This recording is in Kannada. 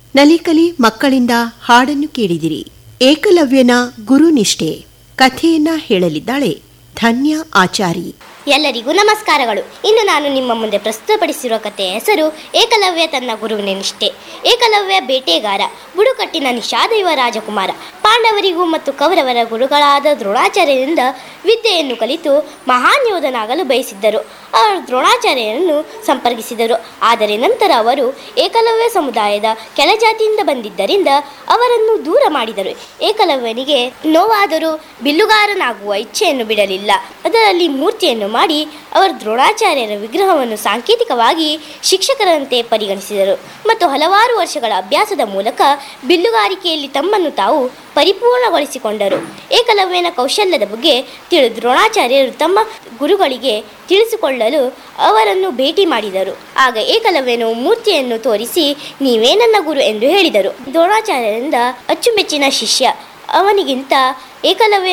ನಲಿಕಲಿ ಮಕ್ಕಳಿಂದ ಹಾಡನ್ನು ಕೇಳಿದಿರಿ ಏಕಲವ್ಯನ ಗುರುನಿಷ್ಠೆ ಕಥೆಯನ್ನ ಹೇಳಲಿದ್ದಾಳೆ ಧನ್ಯ ಆಚಾರಿ ಎಲ್ಲರಿಗೂ ನಮಸ್ಕಾರಗಳು ಇನ್ನು ನಾನು ನಿಮ್ಮ ಮುಂದೆ ಪ್ರಸ್ತುತಪಡಿಸಿರುವ ಕಥೆಯ ಹೆಸರು ಏಕಲವ್ಯ ತನ್ನ ಗುರುವಿನ ನಿಷ್ಠೆ ಏಕಲವ್ಯ ಬೇಟೆಗಾರ ಬುಡುಕಟ್ಟಿನ ನಿಷಾದೈವ ರಾಜಕುಮಾರ ಪಾಂಡವರಿಗೂ ಮತ್ತು ಕೌರವರ ಗುರುಗಳಾದ ದ್ರೋಣಾಚಾರ್ಯರಿಂದ ವಿದ್ಯೆಯನ್ನು ಕಲಿತು ಮಹಾನ್ ಯೋಧನಾಗಲು ಬಯಸಿದ್ದರು ಅವರು ದ್ರೋಣಾಚಾರ್ಯರನ್ನು ಸಂಪರ್ಕಿಸಿದರು ಆದರೆ ನಂತರ ಅವರು ಏಕಲವ್ಯ ಸಮುದಾಯದ ಕೆಳಜಾತಿಯಿಂದ ಬಂದಿದ್ದರಿಂದ ಅವರನ್ನು ದೂರ ಮಾಡಿದರು ಏಕಲವ್ಯನಿಗೆ ನೋವಾದರೂ ಬಿಲ್ಲುಗಾರನಾಗುವ ಇಚ್ಛೆಯನ್ನು ಬಿಡಲಿಲ್ಲ ಅದರಲ್ಲಿ ಮೂರ್ತಿಯನ್ನು ಮಾಡಿ ಅವರು ದ್ರೋಣಾಚಾರ್ಯರ ವಿಗ್ರಹವನ್ನು ಸಾಂಕೇತಿಕವಾಗಿ ಶಿಕ್ಷಕರಂತೆ ಪರಿಗಣಿಸಿದರು ಮತ್ತು ಹಲವಾರು ವರ್ಷಗಳ ಅಭ್ಯಾಸದ ಮೂಲಕ ಬಿಲ್ಲುಗಾರಿಕೆಯಲ್ಲಿ ತಮ್ಮನ್ನು ತಾವು ಪರಿಪೂರ್ಣಗೊಳಿಸಿಕೊಂಡರು ಏಕಲವ್ಯನ ಕೌಶಲ್ಯದ ಬಗ್ಗೆ ತಿಳಿದು ದ್ರೋಣಾಚಾರ್ಯರು ತಮ್ಮ ಗುರುಗಳಿಗೆ ತಿಳಿಸಿಕೊಳ್ಳಲು ಅವರನ್ನು ಭೇಟಿ ಮಾಡಿದರು ಆಗ ಏಕಲವ್ಯನು ಮೂರ್ತಿಯನ್ನು ತೋರಿಸಿ ನೀವೇ ನನ್ನ ಗುರು ಎಂದು ಹೇಳಿದರು ದ್ರೋಣಾಚಾರ್ಯರಿಂದ ಅಚ್ಚುಮೆಚ್ಚಿನ ಶಿಷ್ಯ ಅವನಿಗಿಂತ ಏಕಲವ್ಯ